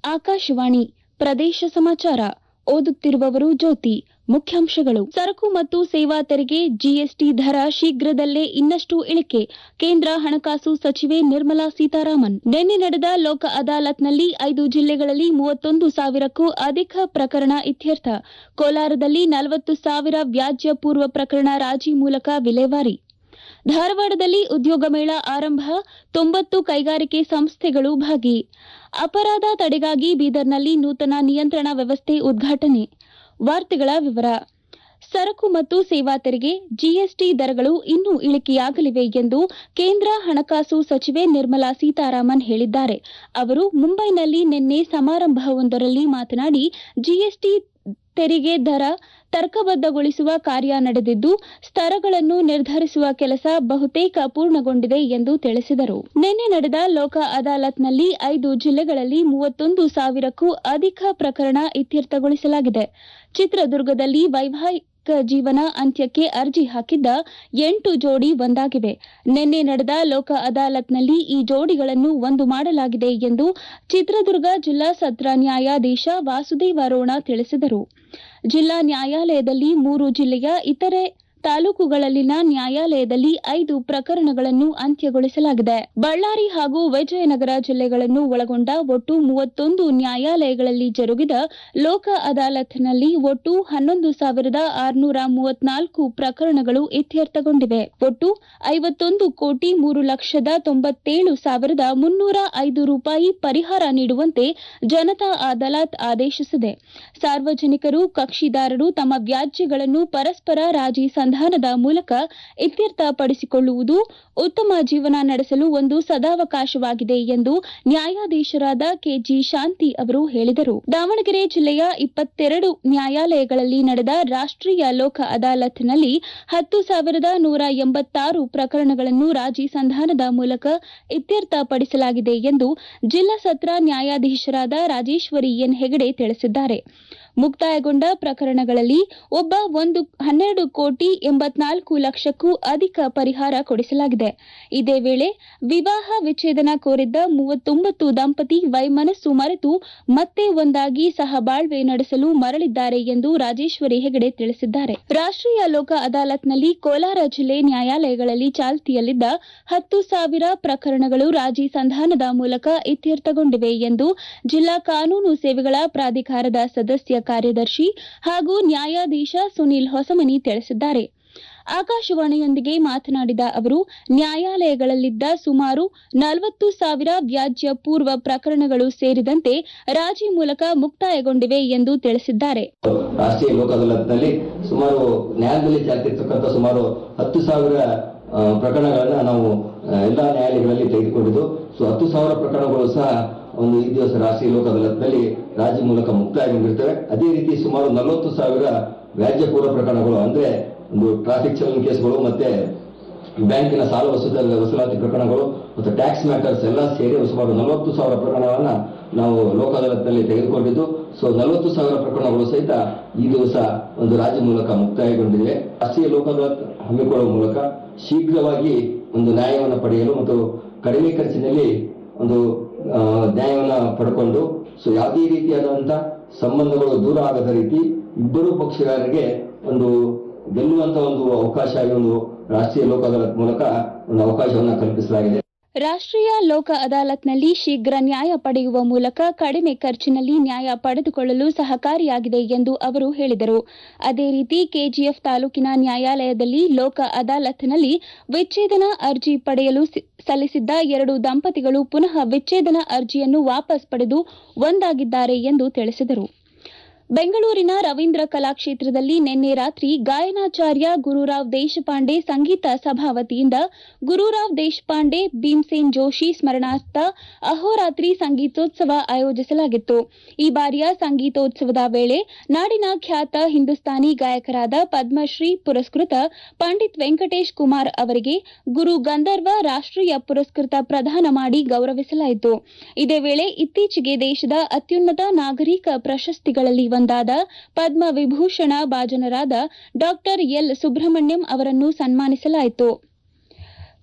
ಆಕಾಶವಾಣಿ ಪ್ರದೇಶ ಸಮಾಚಾರ ಓದುತ್ತಿರುವವರು ಜ್ಯೋತಿ ಮುಖ್ಯಾಂಶಗಳು ಸರಕು ಮತ್ತು ಸೇವಾ ತೆರಿಗೆ ಜಿಎಸ್ಟಿ ದರ ಶೀಘ್ರದಲ್ಲೇ ಇನ್ನಷ್ಟು ಇಳಿಕೆ ಕೇಂದ್ರ ಹಣಕಾಸು ಸಚಿವೆ ನಿರ್ಮಲಾ ಸೀತಾರಾಮನ್ ನಿನ್ನೆ ನಡೆದ ಲೋಕ ಅದಾಲತ್ನಲ್ಲಿ ಐದು ಜಿಲ್ಲೆಗಳಲ್ಲಿ ಮೂವತ್ತೊಂದು ಸಾವಿರಕ್ಕೂ ಅಧಿಕ ಪ್ರಕರಣ ಇತ್ಯರ್ಥ ಕೋಲಾರದಲ್ಲಿ ನಲವತ್ತು ಸಾವಿರ ವ್ಯಾಜ್ಯ ಪೂರ್ವ ಪ್ರಕರಣ ರಾಜಿ ಮೂಲಕ ವಿಲೇವಾರಿ ಧಾರವಾಡದಲ್ಲಿ ಉದ್ಯೋಗ ಮೇಳ ಆರಂಭ ತೊಂಬತ್ತು ಕೈಗಾರಿಕೆ ಸಂಸ್ಥೆಗಳು ಭಾಗಿ ಅಪರಾಧ ತಡೆಗಾಗಿ ಬೀದರ್ನಲ್ಲಿ ನೂತನ ನಿಯಂತ್ರಣ ವ್ಯವಸ್ಥೆ ಉದ್ಘಾಟನೆ ವಾರ್ತೆಗಳ ವಿವರ ಸರಕು ಮತ್ತು ಸೇವಾ ತೆರಿಗೆ ಜಿಎಸ್ಟಿ ದರಗಳು ಇನ್ನೂ ಇಳಿಕೆಯಾಗಲಿವೆ ಎಂದು ಕೇಂದ್ರ ಹಣಕಾಸು ಸಚಿವೆ ನಿರ್ಮಲಾ ಸೀತಾರಾಮನ್ ಹೇಳಿದ್ದಾರೆ ಅವರು ಮುಂಬೈನಲ್ಲಿ ನಿನ್ನೆ ಸಮಾರಂಭವೊಂದರಲ್ಲಿ ಮಾತನಾಡಿ ಜಿಎಸ್ಟಿ ತೆರಿಗೆ ದರ ತರ್ಕಬದ್ದಗೊಳಿಸುವ ಕಾರ್ಯ ನಡೆದಿದ್ದು ಸ್ತರಗಳನ್ನು ನಿರ್ಧರಿಸುವ ಕೆಲಸ ಬಹುತೇಕ ಪೂರ್ಣಗೊಂಡಿದೆ ಎಂದು ತಿಳಿಸಿದರು ನಿನ್ನೆ ನಡೆದ ಲೋಕ ಅದಾಲತ್ನಲ್ಲಿ ಐದು ಜಿಲ್ಲೆಗಳಲ್ಲಿ ಮೂವತ್ತೊಂದು ಸಾವಿರಕ್ಕೂ ಅಧಿಕ ಪ್ರಕರಣ ಇತ್ಯರ್ಥಗೊಳಿಸಲಾಗಿದೆ ಚಿತ್ರದುರ್ಗದಲ್ಲಿ ವೈವಾಹಿಕ ಜೀವನ ಅಂತ್ಯಕ್ಕೆ ಅರ್ಜಿ ಹಾಕಿದ್ದ ಎಂಟು ಜೋಡಿ ಒಂದಾಗಿವೆ ನಿನ್ನೆ ನಡೆದ ಲೋಕ ಅದಾಲತ್ನಲ್ಲಿ ಈ ಜೋಡಿಗಳನ್ನು ಒಂದು ಮಾಡಲಾಗಿದೆ ಎಂದು ಚಿತ್ರದುರ್ಗ ಜಿಲ್ಲಾ ಸತ್ರ ನ್ಯಾಯಾಧೀಶ ವಾಸುದೇವ ರೋಣ ತಿಳಿಸಿದರು ಜಿಲ್ಲಾ ನ್ಯಾಯಾಲಯದಲ್ಲಿ ಮೂರು ಜಿಲ್ಲೆಯ ಇತರೆ ತಾಲೂಕುಗಳಲ್ಲಿನ ನ್ಯಾಯಾಲಯದಲ್ಲಿ ಐದು ಪ್ರಕರಣಗಳನ್ನು ಅಂತ್ಯಗೊಳಿಸಲಾಗಿದೆ ಬಳ್ಳಾರಿ ಹಾಗೂ ವಿಜಯನಗರ ಜಿಲ್ಲೆಗಳನ್ನು ಒಳಗೊಂಡ ಒಟ್ಟು ಮೂವತ್ತೊಂದು ನ್ಯಾಯಾಲಯಗಳಲ್ಲಿ ಜರುಗಿದ ಲೋಕ ಅದಾಲತ್ನಲ್ಲಿ ಒಟ್ಟು ಹನ್ನೊಂದು ಸಾವಿರದ ಆರುನೂರ ಮೂವತ್ನಾಲ್ಕು ಪ್ರಕರಣಗಳು ಇತ್ಯರ್ಥಗೊಂಡಿವೆ ಒಟ್ಟು ಐವತ್ತೊಂದು ಕೋಟಿ ಮೂರು ಲಕ್ಷದ ತೊಂಬತ್ತೇಳು ಸಾವಿರದ ಮುನ್ನೂರ ಐದು ರೂಪಾಯಿ ಪರಿಹಾರ ನೀಡುವಂತೆ ಜನತಾ ಅದಾಲತ್ ಆದೇಶಿಸಿದೆ ಸಾರ್ವಜನಿಕರು ಕಕ್ಷಿದಾರರು ತಮ್ಮ ವ್ಯಾಜ್ಯಗಳನ್ನು ಪರಸ್ಪರ ರಾಜಿ ಸಂಧಾನದ ಮೂಲಕ ಇತ್ಯರ್ಥಪಡಿಸಿಕೊಳ್ಳುವುದು ಉತ್ತಮ ಜೀವನ ನಡೆಸಲು ಒಂದು ಸದಾವಕಾಶವಾಗಿದೆ ಎಂದು ನ್ಯಾಯಾಧೀಶರಾದ ಕೆಜಿ ಶಾಂತಿ ಅವರು ಹೇಳಿದರು ದಾವಣಗೆರೆ ಜಿಲ್ಲೆಯ ಇಪ್ಪತ್ತೆರಡು ನ್ಯಾಯಾಲಯಗಳಲ್ಲಿ ನಡೆದ ರಾಷ್ಟೀಯ ಲೋಕ ಅದಾಲತ್ನಲ್ಲಿ ಹತ್ತು ಸಾವಿರದ ನೂರ ಎಂಬತ್ತಾರು ಪ್ರಕರಣಗಳನ್ನು ರಾಜಿ ಸಂಧಾನದ ಮೂಲಕ ಇತ್ಯರ್ಥಪಡಿಸಲಾಗಿದೆ ಎಂದು ಜಿಲ್ಲಾ ಸತ್ರ ನ್ಯಾಯಾಧೀಶರಾದ ರಾಜೇಶ್ವರಿ ಎನ್ ಹೆಗಡೆ ತಿಳಿಸಿದ್ದಾರೆ ಮುಕ್ತಾಯಗೊಂಡ ಪ್ರಕರಣಗಳಲ್ಲಿ ಒಬ್ಬ ಒಂದು ಹನ್ನೆರಡು ಕೋಟಿ ಎಂಬತ್ನಾಲ್ಕು ಲಕ್ಷಕ್ಕೂ ಅಧಿಕ ಪರಿಹಾರ ಕೊಡಿಸಲಾಗಿದೆ ಇದೇ ವೇಳೆ ವಿವಾಹ ವಿಚ್ಛೇದನ ಕೋರಿದ್ದ ಮೂವತ್ತೊಂಬತ್ತು ದಂಪತಿ ವೈಮನಸ್ಸು ಮರೆತು ಮತ್ತೆ ಒಂದಾಗಿ ಸಹಬಾಳ್ವೆ ನಡೆಸಲು ಮರಳಿದ್ದಾರೆ ಎಂದು ರಾಜೇಶ್ವರಿ ಹೆಗಡೆ ತಿಳಿಸಿದ್ದಾರೆ ರಾಷ್ಟೀಯ ಲೋಕ ಅದಾಲತ್ನಲ್ಲಿ ಕೋಲಾರ ಜಿಲ್ಲೆ ನ್ಯಾಯಾಲಯಗಳಲ್ಲಿ ಚಾಲ್ತಿಯಲ್ಲಿದ್ದ ಹತ್ತು ಸಾವಿರ ಪ್ರಕರಣಗಳು ರಾಜಿ ಸಂಧಾನದ ಮೂಲಕ ಇತ್ಯರ್ಥಗೊಂಡಿವೆ ಎಂದು ಜಿಲ್ಲಾ ಕಾನೂನು ಸೇವೆಗಳ ಪ್ರಾಧಿಕಾರದ ಸದಸ್ಯ ಕಾರ್ಯದರ್ಶಿ ಹಾಗೂ ನ್ಯಾಯಾಧೀಶ ಸುನೀಲ್ ಹೊಸಮನಿ ತಿಳಿಸಿದ್ದಾರೆ ಆಕಾಶವಾಣಿಯೊಂದಿಗೆ ಮಾತನಾಡಿದ ಅವರು ನ್ಯಾಯಾಲಯಗಳಲ್ಲಿದ್ದ ಸುಮಾರು ನಲವತ್ತು ಸಾವಿರ ವ್ಯಾಜ್ಯ ಪೂರ್ವ ಪ್ರಕರಣಗಳು ಸೇರಿದಂತೆ ರಾಜಿ ಮೂಲಕ ಮುಕ್ತಾಯಗೊಂಡಿವೆ ಎಂದು ತಿಳಿಸಿದ್ದಾರೆ ರಾಷ್ಟ್ರೀಯ ಲೋಕ ಅದಾಲತ್ನಲ್ಲಿ ಸುಮಾರು ನ್ಯಾಯಾಲಯದಲ್ಲಿ ಚಾಲ್ತಿರ್ತಕ್ಕಂಥ ಸುಮಾರು ಹತ್ತು ಸಾವಿರ ಆ, ಪ್ರಕರಣಗಳನ್ನ ನಾವು ಆ, ಎಲ್ಲಾ ನ್ಯಾಯಾಲಯಗಳಲ್ಲಿ ತೆಗೆದುಕೊಂಡಿದ್ದು ಸೊ ಹತ್ತು ಸಾವಿರ ಪ್ರಕರಣಗಳು ಸಹ ಒಂದು ಈ ದಿವಸ ರಾಷ್ಟ್ರೀಯ ಲೋಕ ಅದಾಲತ್ನಲ್ಲಿ ರಾಜಿ ಮೂಲಕ ಮುಕ್ತಾಯಗೊಂಡಿರ್ತವೆ ಅದೇ ರೀತಿ ಸುಮಾರು ನಲವತ್ತು ಸಾವಿರ ವ್ಯಾಜ್ಯ ಪೂರ್ವ ಪ್ರಕರಣಗಳು ಅಂದ್ರೆ ಒಂದು ಟ್ರಾಫಿಕ್ ಚಲನ್ ಕೇಸ್ಗಳು ಮತ್ತೆ ಬ್ಯಾಂಕಿನ ಸಾಲ ವಸೂಲ ವಸೂಲಾತಿ ಪ್ರಕರಣಗಳು ಮತ್ತು ಟ್ಯಾಕ್ಸ್ ಮ್ಯಾಟರ್ಸ್ ಎಲ್ಲ ಸೇರಿ ಸುಮಾರು ನಲವತ್ತು ಸಾವಿರ ಪ್ರಕರಣಗಳನ್ನ ನಾವು ಲೋಕ ಅದಾಲತ್ನಲ್ಲಿ ತೆಗೆದುಕೊಂಡಿದ್ದು ಸೊ ನಲವತ್ತು ಸಾವಿರ ಪ್ರಕರಣಗಳು ಸಹಿತ ಈ ದಿವಸ ಒಂದು ರಾಜ್ಯ ಮೂಲಕ ಮುಕ್ತಾಯಗೊಂಡಿವೆ ರಾಷ್ಟ್ರೀಯ ಲೋಕ ಅದಾಲತ್ ಹಮ್ಮಿಕೊಳ್ಳುವ ಮೂಲಕ ಶೀಘ್ರವಾಗಿ ಒಂದು ನ್ಯಾಯವನ್ನು ಪಡೆಯಲು ಮತ್ತು ಕಡಿಮೆ ಖರ್ಚಿನಲ್ಲಿ ಒಂದು ಆ, ನ್ಯಾಯವನ್ನ ಪಡ್ಕೊಂಡು ಸೊ ಯಾವುದೇ ರೀತಿಯಾದಂತ ಸಂಬಂಧಗಳು ದೂರ ಆಗದ ರೀತಿ ಇಬ್ಬರು ಪಕ್ಷಗಾರರಿಗೆ ಒಂದು ಗೆಲ್ಲುವಂತ ಒಂದು ಅವಕಾಶ ಈ ಒಂದು ರಾಷ್ಟ್ರೀಯ ಲೋಕ ಅದಾಲತ್ ಮೂಲಕ ಒಂದು ಅವಕಾಶವನ್ನ ಕಲ್ಪಿಸಲಾಗಿದೆ ರಾಷ್ಟ್ರೀಯ ಲೋಕ ಅದಾಲತ್ನಲ್ಲಿ ಶೀಘ್ರ ನ್ಯಾಯ ಪಡೆಯುವ ಮೂಲಕ ಕಡಿಮೆ ಖರ್ಚಿನಲ್ಲಿ ನ್ಯಾಯ ಪಡೆದುಕೊಳ್ಳಲು ಸಹಕಾರಿಯಾಗಿದೆ ಎಂದು ಅವರು ಹೇಳಿದರು ಅದೇ ರೀತಿ ಕೆಜಿಎಫ್ ತಾಲೂಕಿನ ನ್ಯಾಯಾಲಯದಲ್ಲಿ ಲೋಕ ಅದಾಲತ್ನಲ್ಲಿ ವಿಚ್ಛೇದನ ಅರ್ಜಿ ಪಡೆಯಲು ಸಿ- ಸಲ್ಲಿಸಿದ್ದ ಎರಡು ದಂಪತಿಗಳು ಪುನಃ ವಿಚ್ಛೇದನ ಅರ್ಜಿಯನ್ನು ವಾಪಸ್ ಪಡೆದು ಒಂದಾಗಿದ್ದಾರೆ ಎಂದು ತಿಳಿಸಿದರು ಬೆಂಗಳೂರಿನ ರವೀಂದ್ರ ಕಲಾಕ್ಷೇತ್ರದಲ್ಲಿ ನಿನ್ನೆ ರಾತ್ರಿ ಗಾಯನಾಚಾರ್ಯ ಗುರುರಾವ್ ದೇಶಪಾಂಡೆ ಸಂಗೀತ ಸಭಾ ವತಿಯಿಂದ ಗುರುರಾವ್ ದೇಶಪಾಂಡೆ ಭೀಮ್ಸೇನ್ ಜೋಶಿ ಸ್ಮರಣಾರ್ಥ ಅಹೋರಾತ್ರಿ ಸಂಗೀತೋತ್ಸವ ಆಯೋಜಿಸಲಾಗಿತ್ತು ಈ ಬಾರಿಯ ಸಂಗೀತೋತ್ಸವದ ವೇಳೆ ನಾಡಿನ ಖ್ಯಾತ ಹಿಂದೂಸ್ತಾನಿ ಗಾಯಕರಾದ ಪದ್ಮಶ್ರೀ ಪುರಸ್ಕೃತ ಪಂಡಿತ್ ವೆಂಕಟೇಶ್ ಕುಮಾರ್ ಅವರಿಗೆ ಗುರು ಗಂಧರ್ವ ರಾಷ್ಟ್ರೀಯ ಪುರಸ್ಕೃತ ಪ್ರದಾನ ಮಾಡಿ ಗೌರವಿಸಲಾಯಿತು ಇದೇ ವೇಳೆ ಇತ್ತೀಚೆಗೆ ದೇಶದ ಅತ್ಯುನ್ನತ ನಾಗರಿಕ ಪ್ರಶಸ್ತಿಗಳಲ್ಲಿ ಒಂದಾದ ಪದ್ಮ ವಿಭೂಷಣ ಭಾಜನರಾದ ಡಾಕ್ಟರ್ ಎಲ್ ಸುಬ್ರಹ್ಮಣ್ಯಂ ಅವರನ್ನು ಸನ್ಮಾನಿಸಲಾಯಿತು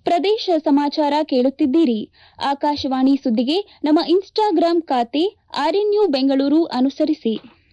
ಪ್ರದೇಶ ಸಮಾಚಾರ ಕೇಳುತ್ತಿದ್ದೀರಿ ಆಕಾಶವಾಣಿ ಸುದ್ದಿಗೆ ನಮ್ಮ ಇನ್ಸ್ಟಾಗ್ರಾಂ ಖಾತೆ ಆರ್ಎನ್ಯು ಬೆಂಗಳೂರು ಅನುಸರಿಸಿ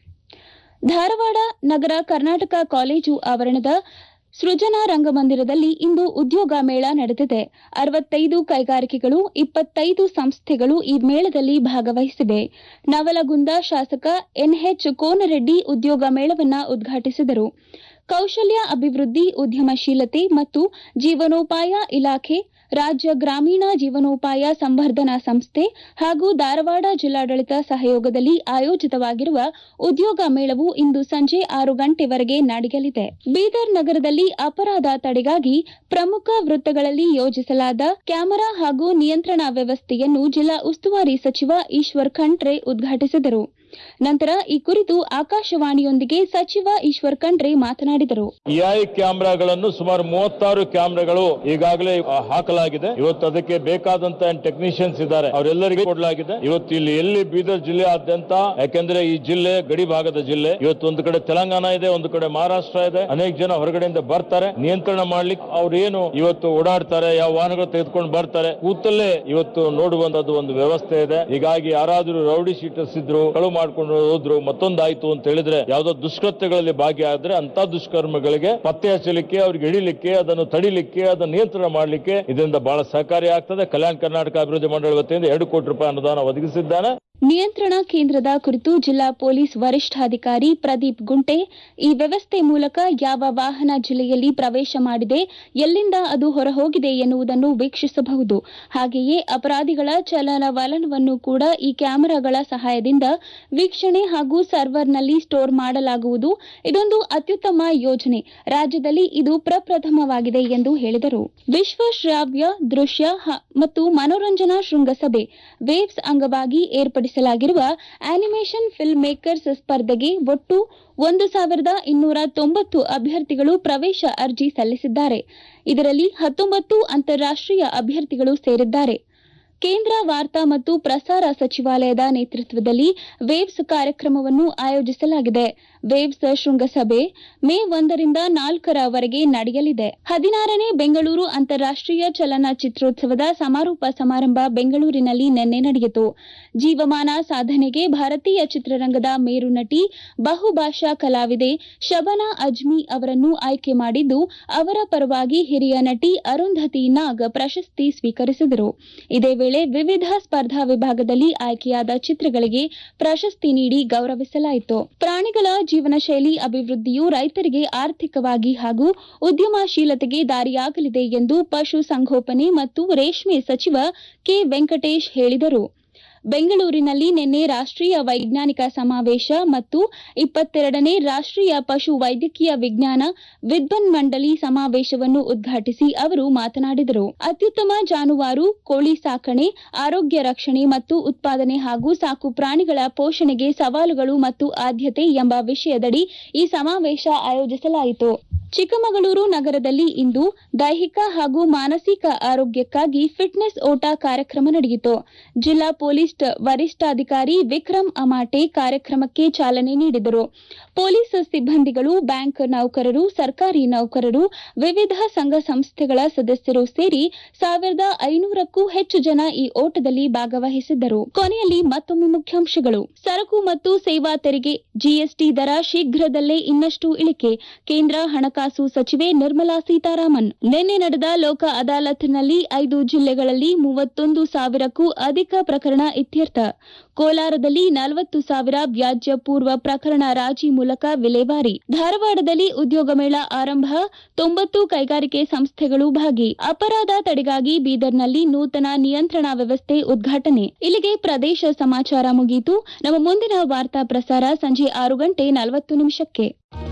ಧಾರವಾಡ ನಗರ ಕರ್ನಾಟಕ ಕಾಲೇಜು ಆವರಣದ ಸೃಜನಾ ರಂಗಮಂದಿರದಲ್ಲಿ ಇಂದು ಉದ್ಯೋಗ ಮೇಳ ನಡೆದಿದೆ ಅರವತ್ತೈದು ಕೈಗಾರಿಕೆಗಳು ಇಪ್ಪತ್ತೈದು ಸಂಸ್ಥೆಗಳು ಈ ಮೇಳದಲ್ಲಿ ಭಾಗವಹಿಸಿವೆ ನವಲಗುಂದ ಶಾಸಕ ಎನ್ಎಚ್ ಕೋನರೆಡ್ಡಿ ಉದ್ಯೋಗ ಮೇಳವನ್ನು ಉದ್ಘಾಟಿಸಿದರು ಕೌಶಲ್ಯ ಅಭಿವೃದ್ಧಿ ಉದ್ಯಮಶೀಲತೆ ಮತ್ತು ಜೀವನೋಪಾಯ ಇಲಾಖೆ ರಾಜ್ಯ ಗ್ರಾಮೀಣ ಜೀವನೋಪಾಯ ಸಂವರ್ಧನಾ ಸಂಸ್ಥೆ ಹಾಗೂ ಧಾರವಾಡ ಜಿಲ್ಲಾಡಳಿತ ಸಹಯೋಗದಲ್ಲಿ ಆಯೋಜಿತವಾಗಿರುವ ಉದ್ಯೋಗ ಮೇಳವು ಇಂದು ಸಂಜೆ ಆರು ಗಂಟೆವರೆಗೆ ನಡೆಯಲಿದೆ ಬೀದರ್ ನಗರದಲ್ಲಿ ಅಪರಾಧ ತಡೆಗಾಗಿ ಪ್ರಮುಖ ವೃತ್ತಗಳಲ್ಲಿ ಯೋಜಿಸಲಾದ ಕ್ಯಾಮೆರಾ ಹಾಗೂ ನಿಯಂತ್ರಣ ವ್ಯವಸ್ಥೆಯನ್ನು ಜಿಲ್ಲಾ ಉಸ್ತುವಾರಿ ಸಚಿವ ಈಶ್ವರ್ ಖಂಡ್ರೆ ಉದ್ಘಾಟಿಸಿದರು ನಂತರ ಈ ಕುರಿತು ಆಕಾಶವಾಣಿಯೊಂದಿಗೆ ಸಚಿವ ಈಶ್ವರ್ ಖಂಡ್ರೆ ಮಾತನಾಡಿದರು ಇಐ ಕ್ಯಾಮೆರಾಗಳನ್ನು ಸುಮಾರು ಮೂವತ್ತಾರು ಕ್ಯಾಮೆರಾಗಳು ಈಗಾಗಲೇ ಆ, ಹಾಕಲಾಗಿದೆ ಇವತ್ತು ಅದಕ್ಕೆ ಬೇಕಾದಂತ ಟೆಕ್ನಿಷಿಯನ್ಸ್ ಇದ್ದಾರೆ ಅವರೆಲ್ಲರಿಗೂ ಕೊಡಲಾಗಿದೆ ಇವತ್ತು ಇಲ್ಲಿ ಎಲ್ಲಿ ಬೀದರ್ ಜಿಲ್ಲೆಯಾದ್ಯಂತ ಯಾಕೆಂದ್ರೆ ಈ ಜಿಲ್ಲೆ ಗಡಿ ಭಾಗದ ಜಿಲ್ಲೆ ಇವತ್ತು ಒಂದು ಕಡೆ ತೆಲಂಗಾಣ ಇದೆ ಒಂದು ಕಡೆ ಮಹಾರಾಷ್ಟ್ರ ಇದೆ ಅನೇಕ ಜನ ಹೊರಗಡೆಯಿಂದ ಬರ್ತಾರೆ ನಿಯಂತ್ರಣ ಮಾಡ್ಲಿಕ್ಕೆ ಅವ್ರು ಏನು ಇವತ್ತು ಓಡಾಡ್ತಾರೆ ಯಾವ ವಾಹನಗಳು ತೆಗೆದುಕೊಂಡು ಬರ್ತಾರೆ ಕೂತಲ್ಲೇ ಇವತ್ತು ನೋಡುವಂತದ್ದು ಒಂದು ವ್ಯವಸ್ಥೆ ಇದೆ ಹೀಗಾಗಿ ಯಾರಾದ್ರೂ ರೌಡಿ ಶೀಟರ್ಸ್ ಇದ್ರು ಕಳು ಮಾಡ್ಕೊಂಡು ಹೋದ್ರು ಮತ್ತೊಂದಾಯ್ತು ಅಂತ ಹೇಳಿದ್ರೆ ಯಾವ್ದೋ ದುಷ್ಕೃತ್ಯಗಳಲ್ಲಿ ಭಾಗಿಯಾದ್ರೆ ಅಂತ ದುಷ್ಕರ್ಮಗಳಿಗೆ ಪತ್ತೆ ಹಚ್ಚಲಿಕ್ಕೆ ಅವ್ರಿಗೆ ಹಿಡಿಲಿಕ್ಕೆ ಅದನ್ನು ತಡಿಲಿಕ್ಕೆ ಅದನ್ನು ನಿಯಂತ್ರಣ ಮಾಡಲಿಕ್ಕೆ ಇದರಿಂದ ಬಹಳ ಸಹಕಾರಿ ಆಗ್ತದೆ ಕಲ್ಯಾಣ ಕರ್ನಾಟಕ ಅಭಿವೃದ್ಧಿ ಮಂಡಳಿ ವತಿಯಿಂದ ಎರಡು ಕೋಟಿ ರೂಪಾಯಿ ಅನುದಾನ ಒದಗಿಸಿದ್ದಾನೆ ನಿಯಂತ್ರಣ ಕೇಂದ್ರದ ಕುರಿತು ಜಿಲ್ಲಾ ಪೊಲೀಸ್ ವರಿಷ್ಠಾಧಿಕಾರಿ ಪ್ರದೀಪ್ ಗುಂಟೆ ಈ ವ್ಯವಸ್ಥೆ ಮೂಲಕ ಯಾವ ವಾಹನ ಜಿಲ್ಲೆಯಲ್ಲಿ ಪ್ರವೇಶ ಮಾಡಿದೆ ಎಲ್ಲಿಂದ ಅದು ಹೊರಹೋಗಿದೆ ಎನ್ನುವುದನ್ನು ವೀಕ್ಷಿಸಬಹುದು ಹಾಗೆಯೇ ಅಪರಾಧಿಗಳ ಚಲನವಲನವನ್ನು ಕೂಡ ಈ ಕ್ಯಾಮೆರಾಗಳ ಸಹಾಯದಿಂದ ವೀಕ್ಷಣೆ ಹಾಗೂ ಸರ್ವರ್ನಲ್ಲಿ ಸ್ಟೋರ್ ಮಾಡಲಾಗುವುದು ಇದೊಂದು ಅತ್ಯುತ್ತಮ ಯೋಜನೆ ರಾಜ್ಯದಲ್ಲಿ ಇದು ಪ್ರಪ್ರಥಮವಾಗಿದೆ ಎಂದು ಹೇಳಿದರು ವಿಶ್ವ ಶ್ರಾವ್ಯ ದೃಶ್ಯ ಹ- ಮತ್ತು ಮನೋರಂಜನಾ ಶೃಂಗಸಭೆ ವೇವ್ಸ್ ಅಂಗವಾಗಿ ಏರ್ಪಡಿಸಲಾಗಿರುವ ಆನಿಮೇಷನ್ ಫಿಲ್ಮ್ ಮೇಕರ್ಸ್ ಸ್ಪರ್ಧೆಗೆ ಒಟ್ಟು ಒಂದು ಸಾವಿರದ ಇನ್ನೂರ ತೊಂಬತ್ತು ಅಭ್ಯರ್ಥಿಗಳು ಪ್ರವೇಶ ಅರ್ಜಿ ಸಲ್ಲಿಸಿದ್ದಾರೆ ಇದರಲ್ಲಿ ಹತ್ತೊಂಬತ್ತು ಅಂತಾರಾಷ್ಟೀಯ ಅಭ್ಯರ್ಥಿಗಳು ಸೇರಿದ್ದಾರೆ ಕೇಂದ್ರ ವಾರ್ತಾ ಮತ್ತು ಪ್ರಸಾರ ಸಚಿವಾಲಯದ ನೇತೃತ್ವದಲ್ಲಿ ವೇವ್ಸ್ ಕಾರ್ಯಕ್ರಮವನ್ನು ಆಯೋಜಿಸಲಾಗಿದೆ ವೇವ್ಸ್ ಶೃಂಗಸಭೆ ಮೇ ಒಂದರಿಂದ ನಾಲ್ಕರವರೆಗೆ ನಡೆಯಲಿದೆ ಹದಿನಾರನೇ ಬೆಂಗಳೂರು ಅಂತಾರಾಷ್ಟೀಯ ಚಲನಚಿತ್ರೋತ್ಸವದ ಸಮಾರೋಪ ಸಮಾರಂಭ ಬೆಂಗಳೂರಿನಲ್ಲಿ ನಿನ್ನೆ ನಡೆಯಿತು ಜೀವಮಾನ ಸಾಧನೆಗೆ ಭಾರತೀಯ ಚಿತ್ರರಂಗದ ಮೇರು ನಟಿ ಬಹುಭಾಷಾ ಕಲಾವಿದೆ ಶಬನಾ ಅಜ್ಮಿ ಅವರನ್ನು ಆಯ್ಕೆ ಮಾಡಿದ್ದು ಅವರ ಪರವಾಗಿ ಹಿರಿಯ ನಟಿ ಅರುಂಧತಿ ನಾಗ್ ಪ್ರಶಸ್ತಿ ಸ್ವೀಕರಿಸಿದರು ಇದೇ ವೇಳೆ ವಿವಿಧ ಸ್ಪರ್ಧಾ ವಿಭಾಗದಲ್ಲಿ ಆಯ್ಕೆಯಾದ ಚಿತ್ರಗಳಿಗೆ ಪ್ರಶಸ್ತಿ ನೀಡಿ ಗೌರವಿಸಲಾಯಿತು ಪ್ರಾಣಿಗಳ ಜೀವನ ಶೈಲಿ ಅಭಿವೃದ್ಧಿಯು ರೈತರಿಗೆ ಆರ್ಥಿಕವಾಗಿ ಹಾಗೂ ಉದ್ಯಮಶೀಲತೆಗೆ ದಾರಿಯಾಗಲಿದೆ ಎಂದು ಪಶು ಸಂಗೋಪನೆ ಮತ್ತು ರೇಷ್ಮೆ ಸಚಿವ ಕೆ ವೆಂಕಟೇಶ್ ಹೇಳಿದರು ಬೆಂಗಳೂರಿನಲ್ಲಿ ನಿನ್ನೆ ರಾಷ್ಟ್ರೀಯ ವೈಜ್ಞಾನಿಕ ಸಮಾವೇಶ ಮತ್ತು ಇಪ್ಪತ್ತೆರಡನೇ ರಾಷ್ಟ್ರೀಯ ಪಶು ವೈದ್ಯಕೀಯ ವಿಜ್ಞಾನ ವಿದ್ವನ್ ಮಂಡಳಿ ಸಮಾವೇಶವನ್ನು ಉದ್ಘಾಟಿಸಿ ಅವರು ಮಾತನಾಡಿದರು ಅತ್ಯುತ್ತಮ ಜಾನುವಾರು ಕೋಳಿ ಸಾಕಣೆ ಆರೋಗ್ಯ ರಕ್ಷಣೆ ಮತ್ತು ಉತ್ಪಾದನೆ ಹಾಗೂ ಸಾಕು ಪ್ರಾಣಿಗಳ ಪೋಷಣೆಗೆ ಸವಾಲುಗಳು ಮತ್ತು ಆದ್ಯತೆ ಎಂಬ ವಿಷಯದಡಿ ಈ ಸಮಾವೇಶ ಆಯೋಜಿಸಲಾಯಿತು ಚಿಕ್ಕಮಗಳೂರು ನಗರದಲ್ಲಿ ಇಂದು ದೈಹಿಕ ಹಾಗೂ ಮಾನಸಿಕ ಆರೋಗ್ಯಕ್ಕಾಗಿ ಫಿಟ್ನೆಸ್ ಓಟ ಕಾರ್ಯಕ್ರಮ ನಡೆಯಿತು ಜಿಲ್ಲಾ ಪೊಲೀಸ್ ವರಿಷ್ಠಾಧಿಕಾರಿ ವಿಕ್ರಮ್ ಅಮಾಟೆ ಕಾರ್ಯಕ್ರಮಕ್ಕೆ ಚಾಲನೆ ನೀಡಿದರು ಪೊಲೀಸ್ ಸಿಬ್ಬಂದಿಗಳು ಬ್ಯಾಂಕ್ ನೌಕರರು ಸರ್ಕಾರಿ ನೌಕರರು ವಿವಿಧ ಸಂಘ ಸಂಸ್ಥೆಗಳ ಸದಸ್ಯರು ಸೇರಿ ಸಾವಿರದ ಐನೂರಕ್ಕೂ ಹೆಚ್ಚು ಜನ ಈ ಓಟದಲ್ಲಿ ಭಾಗವಹಿಸಿದ್ದರು ಕೊನೆಯಲ್ಲಿ ಮತ್ತೊಮ್ಮೆ ಮುಖ್ಯಾಂಶಗಳು ಸರಕು ಮತ್ತು ಸೇವಾ ತೆರಿಗೆ ಜಿಎಸ್ಟಿ ದರ ಶೀಘ್ರದಲ್ಲೇ ಇನ್ನಷ್ಟು ಇಳಿಕೆ ಕೇಂದ್ರ ಹಣಕಾಸು ಸಚಿವೆ ನಿರ್ಮಲಾ ಸೀತಾರಾಮನ್ ನಿನ್ನೆ ನಡೆದ ಲೋಕ ಅದಾಲತ್ನಲ್ಲಿ ಐದು ಜಿಲ್ಲೆಗಳಲ್ಲಿ ಮೂವತ್ತೊಂದು ಸಾವಿರಕ್ಕೂ ಅಧಿಕ ಪ್ರಕರಣ ಇತ್ಯರ್ಥ ಕೋಲಾರದಲ್ಲಿ ನಲವತ್ತು ಸಾವಿರ ವ್ಯಾಜ್ಯ ಪೂರ್ವ ಪ್ರಕರಣ ರಾಜಿ ಮೂಲಕ ವಿಲೇವಾರಿ ಧಾರವಾಡದಲ್ಲಿ ಉದ್ಯೋಗ ಮೇಳ ಆರಂಭ ತೊಂಬತ್ತು ಕೈಗಾರಿಕೆ ಸಂಸ್ಥೆಗಳು ಭಾಗಿ ಅಪರಾಧ ತಡೆಗಾಗಿ ಬೀದರ್ನಲ್ಲಿ ನೂತನ ನಿಯಂತ್ರಣ ವ್ಯವಸ್ಥೆ ಉದ್ಘಾಟನೆ ಇಲ್ಲಿಗೆ ಪ್ರದೇಶ ಸಮಾಚಾರ ಮುಗಿಯಿತು ನಮ್ಮ ಮುಂದಿನ ವಾರ್ತಾ ಪ್ರಸಾರ ಸಂಜೆ ಆರು ಗಂಟೆ ನಲವತ್ತು ನಿಮಿಷಕ್ಕೆ